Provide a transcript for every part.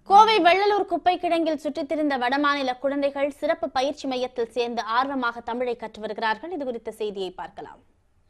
கோவை வெள்ளலூர் குப்பை கிடங்கில் சுற்றித் திரிந்த வடமாநில குழந்தைகள் சிறப்பு பயிற்சி மையத்தில் சேர்ந்து ஆர்வமாக தமிழை கற்று வருகிறார்கள் இது குறித்த செய்தியை பார்க்கலாம்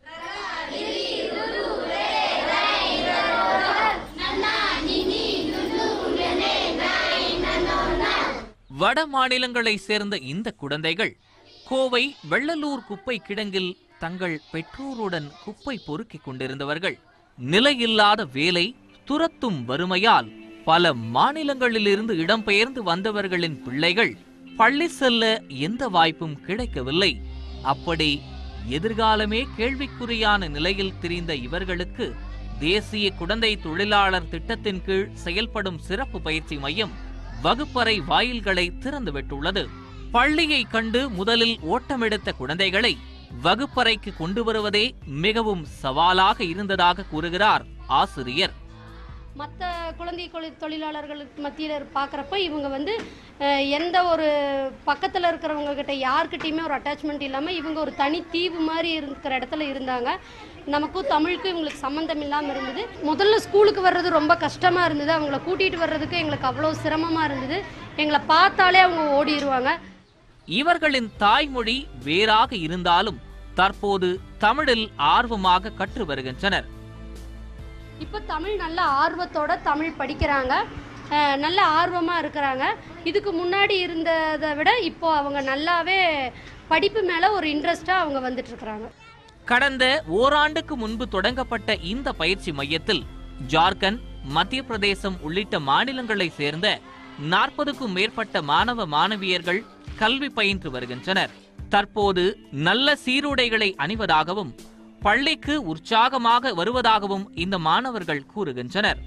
வட மாநிலங்களை சேர்ந்த இந்த குழந்தைகள் கோவை வெள்ளலூர் குப்பை கிடங்கில் தங்கள் பெற்றோருடன் குப்பை பொறுக்கிக் கொண்டிருந்தவர்கள் நிலையில்லாத வேலை துரத்தும் வறுமையால் பல மாநிலங்களிலிருந்து இடம்பெயர்ந்து வந்தவர்களின் பிள்ளைகள் பள்ளி செல்ல எந்த வாய்ப்பும் கிடைக்கவில்லை அப்படி எதிர்காலமே கேள்விக்குறியான நிலையில் திரிந்த இவர்களுக்கு தேசிய குழந்தை தொழிலாளர் திட்டத்தின் கீழ் செயல்படும் சிறப்பு பயிற்சி மையம் வகுப்பறை வாயில்களை திறந்துவிட்டுள்ளது பள்ளியை கண்டு முதலில் ஓட்டமெடுத்த குழந்தைகளை வகுப்பறைக்கு கொண்டு வருவதே மிகவும் சவாலாக இருந்ததாக கூறுகிறார் ஆசிரியர் மற்ற குழந்தை கொழி- தொழிலாளர்களுக்கு மத்தியில் பார்க்குறப்ப இவங்க வந்து அஹ், எந்த ஒரு பக்கத்தில் இருக்கிறவங்க கிட்ட யார்கிட்டயுமே ஒரு அட்டாச்மெண்ட் இல்லாமல் இவங்க ஒரு தனி தீவு மாதிரி இருக்கிற இடத்துல இருந்தாங்க நமக்கும் தமிழுக்கும் இவங்களுக்கு சம்மந்தம் இல்லாமல் இருந்தது முதல்ல ஸ்கூலுக்கு வர்றது ரொம்ப கஷ்டமாக இருந்தது அவங்கள கூட்டிகிட்டு வர்றதுக்கு எங்களுக்கு அவ்வளோ சிரமமாக இருந்தது எங்களை பார்த்தாலே அவங்க ஓடிடுவாங்க இவர்களின் தாய்மொழி வேறாக இருந்தாலும் தற்போது தமிழில் ஆர்வமாக கற்று வருகின்றனர் இப்போ தமிழ் நல்ல ஆர்வத்தோட தமிழ் படிக்கிறாங்க அஹ், நல்ல ஆர்வமாக இருக்கிறாங்க இதுக்கு முன்னாடி இருந்ததை விட இப்போ அவங்க நல்லாவே படிப்பு மேலே ஒரு இன்ட்ரெஸ்டாக அவங்க வந்துட்டு இருக்கிறாங்க கடந்த ஓராண்டுக்கு முன்பு தொடங்கப்பட்ட இந்த பயிற்சி மையத்தில் ஜார்க்கண்ட் மத்திய பிரதேசம் உள்ளிட்ட மாநிலங்களைச் சேர்ந்த நாற்பதுக்கும் மேற்பட்ட மாணவ மாணவியர்கள் கல்வி பயின்று வருகின்றனர் தற்போது நல்ல சீருடைகளை அணிவதாகவும் பள்ளிக்கு உற்சாகமாக வருவதாகவும் இந்த மாணவர்கள் கூறுகின்றனர்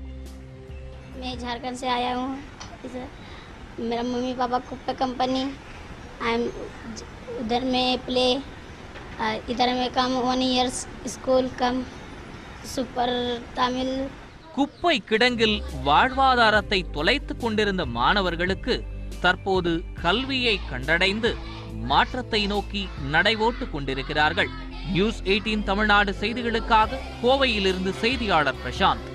मैं झारखंड से आया हूँ इधर मेरा mummy papa Kuppa company I am उधर में प्ले इधर में कम वन इयर्स स्कूल कम सुपर तमिल குப்பை கிடங்கில் வாழ்வாதாரத்தை தொலைத்துக் கொண்டிருந்த மாணவர்களுக்கு தற்போது கல்வியை கண்டடைந்து மாற்றத்தை நோக்கி நடைபோட்டுக் கொண்டிருக்கிறார்கள் நியூஸ் 18 தமிழ்நாடு செய்திகளுக்காக கோவையிலிருந்து செய்தியாளர் பிரசாந்த்